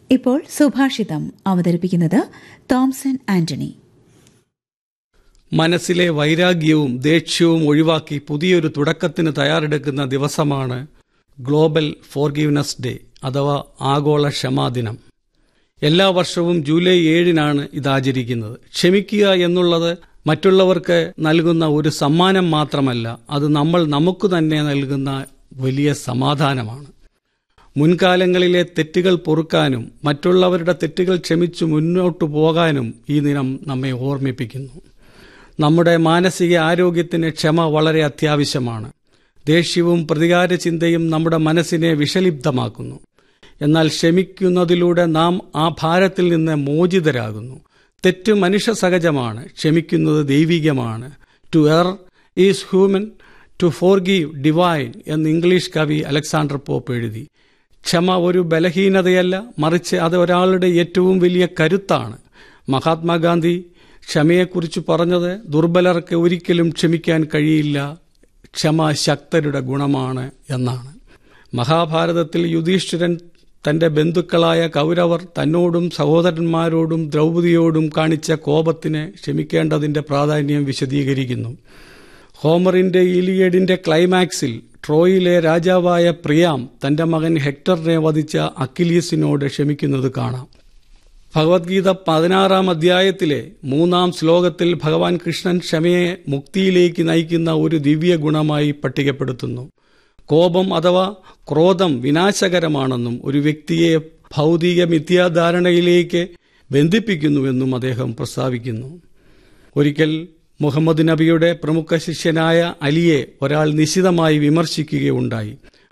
ഇപ്പോൾ സുഭാഷിതം അവതരിപ്പിക്കുന്നത് തോംസൺ ആന്റണി മനസ്സിലെ വൈരാഗ്യവും ദേഷ്യവും ഒഴിവാക്കി പുതിയൊരു തുടക്കത്തിന് തയ്യാറെടുക്കുന്ന ദിവസമാണ് ഗ്ലോബൽ ഫോർഗീവ്നെസ് ഡേ അഥവാ ആഗോള ക്ഷമാദിനം എല്ലാ വർഷവും ജൂലൈ ഏഴിനാണ് ഇത് ആചരിക്കുന്നത് ക്ഷമിക്കുക എന്നുള്ളത് മറ്റുള്ളവർക്ക് നൽകുന്ന ഒരു സമ്മാനം മാത്രമല്ല അത് നമ്മൾ നമുക്ക് തന്നെ നൽകുന്ന വലിയ സമാധാനമാണ് മുൻകാലങ്ങളിലെ തെറ്റുകൾ പൊറുക്കാനും മറ്റുള്ളവരുടെ തെറ്റുകൾ ക്ഷമിച്ചു മുന്നോട്ടു പോകാനും ഈ ദിനം നമ്മെ ഓർമ്മിപ്പിക്കുന്നു നമ്മുടെ മാനസിക ആരോഗ്യത്തിന് ക്ഷമ വളരെ അത്യാവശ്യമാണ് ദേഷ്യവും പ്രതികാര ചിന്തയും നമ്മുടെ മനസ്സിനെ വിഷലിപ്തമാക്കുന്നു എന്നാൽ ക്ഷമിക്കുന്നതിലൂടെ നാം ആ ഭാരത്തിൽ നിന്ന് മോചിതരാകുന്നു തെറ്റ് മനുഷ്യ സഹജമാണ് ക്ഷമിക്കുന്നത് ദൈവികമാണ് to err is human to forgive divine എന്ന് ഇംഗ്ലീഷ് കവി അലക്സാണ്ടർ പോപ്പ് എഴുതി ക്ഷമ ഒരു ബലഹീനതയല്ല മറിച്ച് അത് ഒരാളുടെ ഏറ്റവും വലിയ കരുത്താണ് മഹാത്മാഗാന്ധി ക്ഷമയെക്കുറിച്ച് പറഞ്ഞത് ദുർബലർക്ക് ഒരിക്കലും ക്ഷമിക്കാൻ കഴിയില്ല ക്ഷമ ശക്തരുടെ ഗുണമാണ് എന്നാണ് മഹാഭാരതത്തിൽ യുധിഷ്ഠിരൻ തന്റെ ബന്ധുക്കളായ കൗരവർ തന്നോടും സഹോദരന്മാരോടും ദ്രൗപദിയോടും കാണിച്ച കോപത്തിന് ക്ഷമിക്കേണ്ടതിന്റെ പ്രാധാന്യം വിശദീകരിക്കുന്നു ഹോമറിന്റെ ഇലിയഡിന്റെ ക്ലൈമാക്സിൽ ട്രോയിലെ രാജാവായ പ്രിയാം തന്റെ മകൻ ഹെക്ടറിനെ വധിച്ച അക്കിലീസിനോട് ക്ഷമിക്കുന്നത് കാണാം ഭഗവത്ഗീത പതിനാറാം അധ്യായത്തിലെ മൂന്നാം ശ്ലോകത്തിൽ ഭഗവാൻ കൃഷ്ണൻ ക്ഷമയെ മുക്തിയിലേക്ക് നയിക്കുന്ന ഒരു ദിവ്യ ഗുണമായി പട്ടികപ്പെടുത്തുന്നു കോപം അഥവാ ക്രോധം വിനാശകരമാണെന്നും ഒരു വ്യക്തിയെ ഭൗതിക മിഥ്യാധാരണയിലേക്ക് ബന്ധിപ്പിക്കുന്നുവെന്നും അദ്ദേഹം പ്രസ്താവിക്കുന്നു ഒരിക്കൽ മുഹമ്മദ് നബിയുടെ പ്രമുഖ ശിഷ്യനായ അലിയെ ഒരാൾ നിശിതമായി വിമർശിക്കുകയുണ്ടായി